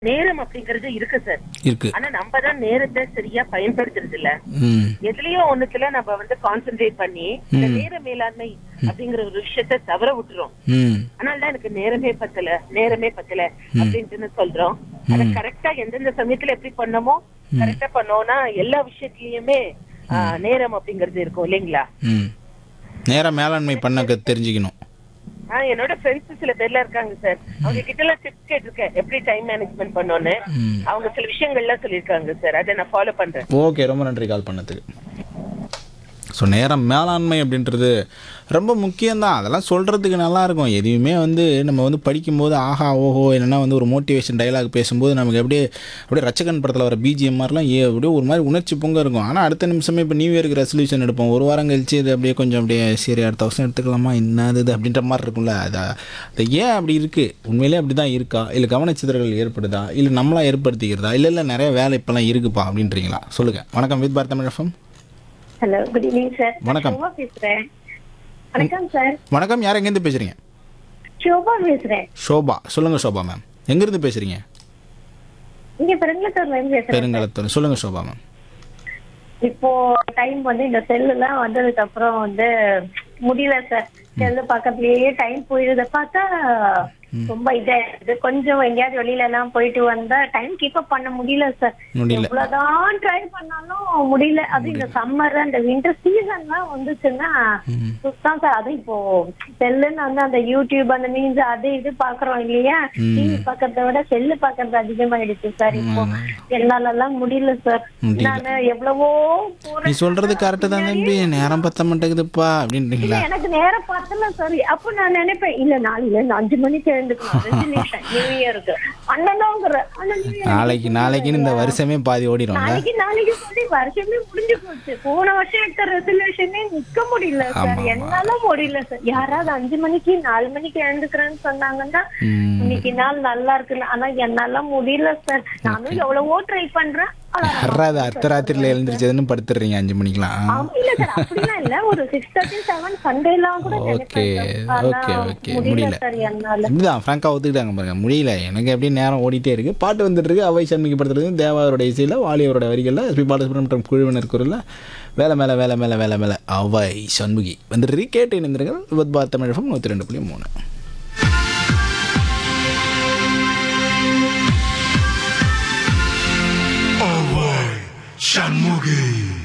நேரம் அப்படிங்கறது இருக்கு சார் இருக்கு ஆனா நம்ம தான் நேரத்தை சரியா பயன்படுத்துறது இல்ல ம் எதுலயோ ஒண்ணுத்துல நம்ம வந்து கான்சென்ட்ரேட் பண்ணி இந்த நேர மேலாண்மை அப்படிங்கிற ஒரு விஷயத்த தவற விட்டுறோம் ம் அதனாலதான் எனக்கு நேரமே பத்தல நேரமே பத்தல அப்படின்ட்டு சொல்றோம் அத கரெக்டா எந்தெந்த சமயத்துல எப்படி பண்ணமோ கரெக்டா பண்ணோம்னா எல்லா விஷயத்திலயுமே ஆ, நேரம் அப்படிங்கறது இருக்கும் இல்லைங்களா ம் நேர மேலாண்மை பண்ண க- தெரிஞ்சுக்கணும் ஆஹ் என்னோட ஃப்ரெண்ட்ஸ் சில பேர்ல இருக்காங்க சார் அவங்க கிட்ட எல்லாம் டிப்ஸ் கேட்டிருக்கேன் எப்படி டைம் மேனேஜ்மெண்ட் பண்ணோன்னு அவங்க சில விஷயங்கள்லாம் சொல்லியிருக்காங்க சார் அதை நான் ஃபாலோ பண்றேன் ஓகே ரொம்ப நன்றி கால் பண்ணதுக்கு ஸோ நேரம் மேலாண்மை அப்படின்றது ரொம்ப முக்கியம்தான் அதெல்லாம் சொல்கிறதுக்கு நல்லா இருக்கும் எதுவுமே வந்து நம்ம வந்து படிக்கும்போது ஆஹா ஓஹோ இல்லைன்னா வந்து ஒரு மோட்டிவேஷன் டைலாக் பேசும்போது நமக்கு அப்படியே அப்படியே ரச்சகன் படத்தில் வர பிஜிஎம் மாதிரிலாம் ஏ அப்படியே ஒரு மாதிரி உணர்ச்சி பொங்க இருக்கும் ஆனால் அடுத்த நிமிஷமே இப்போ நியூ இயருக்கு ரெசல்யூஷன் எடுப்போம் ஒரு வாரம் கழிச்சு இது அப்படியே கொஞ்சம் அப்படியே சரி அடுத்த வருஷம் எடுத்துக்கலாமா என்னது இது அப்படின்ற மாதிரி இருக்கும்ல அது அது ஏன் அப்படி இருக்குது உண்மையிலே அப்படி தான் இருக்கா இல்லை கவனச்சிதறல் ஏற்படுதா இல்லை நம்மளா ஏற்படுத்திக்கிறதா இல்லை இல்லை நிறைய வேலை இப்போலாம் இருக்குப்பா அப்படின்றீங்களா சொல்லுங்கள் வணக்கம் with Bharat Tamil FM hello good evening sir வணக்கம். ஷோபா பேசுறேன் வணக்கம் சார் வணக்கம் யார் எங்கேருந்து பேசுகிறீங்க ஷோபா பேசுறேன் ஷோபா சொல்லுங்கள் ஷோபா மேம் எங்கேருந்து பேசுகிறீங்க இங்க பெருங்கலத்தூர்ல இருந்து பேசுறேன் பெருங்கலத்தூர் சொல்லுங்கள் ஷோபா மேம் இப்போ டைம் வந்து இந்த செல்லு எல்லாம் வந்ததுக்கு அப்புறம் வந்து முடியல சார் செல்லு பக்கத்துலயே டைம் போயிடுறத பார்த்தா ரொம்ப இதாயிடுது கொஞ்சம் எங்கேயாவது வெளியில எல்லாம் போயிட்டு வந்தா டைம் கீப் அப் பண்ண முடியல சார் முடியல எவ்வளவுதான் ட்ரை பண்ணாலும் முடியல அது இந்த சம்மர் அந்த வின்டர் சீசன்லாம் வந்துச்சுன்னா சுத்தம் சார் அது இப்போ செல்லுன்னு வந்து அந்த யூடியூப் அந்த மீன்ஸ் அது இது பாக்குறோம் இல்லையா டிவி பாக்குறத விட செல்லு பாக்குறது அதிகமாயிடுச்சு சார் இப்போ என்னால எல்லாம் முடியல சார் முடியல. நானு எவ்வளவோ நீ போறேன் சொல்கிறது கரெக்டு தான் தம்பி நேரம் பத்த மாட்டேங்குதுப்பா அப்படின்றீங்களா எனக்கு நேரம் பார்த்தல சாரி அப்ப நான் நினைப்பேன் இல்ல நாளையில இருந்து அஞ்சு மணிக்கு எழுந்துக்கணும் ரெசல்யூஷன் நியூ இயருக்கு பண்ணணுங்கிற ஆனா New Year நாளைக்கு நாளைக்குன்னு இந்த வருஷமே பாதி ஓடிடும்ல நாளைக்கு நாளைக்கு சொல்லி வருஷமே முடிஞ்சு போச்சு போன வருஷம் எடுத்த ரெசல்யூஷனே நிக்க முடியல சார் என்னால முடியல சார் யாராவது அஞ்சு மணிக்கு நாலு மணிக்கு எழுந்துக்கிறேன்னு சொன்னாங்கன்னா ம். இன்னைக்கு நாள் நல்லா இருக்குல்ல ஆனா என்னால முடியல சார் நானும் எவ்வளவோ ட்ரை பண்றேன் ஆனா யாராவது அர்த்தராத்திரியில் எழுந்திரிச்சதுன்னு படுத்துடுறீங்க அஞ்சு மணிக்கெலாம் ஆமா, இல்ல சார் அப்படிலாம் இல்ல ஒரு சிக்ஸ் தேர்ட்டி செவன் சண்டே எல்லாம் கூட ஓகே நினைப்பேன் sir. ஆனா ஓகே ஓகே முடியல முடியல சார் என்னால இப்படிதான் ஃப்ராங்காக ஒத்துக்கிட்டாங்க பாருங்க முடியல எனக்கு எப்படி நேரம் ஓடிட்டே இருக்கு பாட்டு வந்துட்டு இருக்கு அவை சண்மிக்கு படுத்துறது தேவாரோட இசையில் வாலியவரோட வரிகளில் எஸ்பி பாலசுப்ரமணியம் மற்றும் குழுவினர் குரலில் வேலை மேலே வேலை மேலே வேலை மேலே அவை சண்முகி வந்துட்டு கேட்டு இணைந்திருங்கள் விபத் பார் தமிழகம் நூற்றி ரெண்டு புள்ளி மூணு Shanmugi.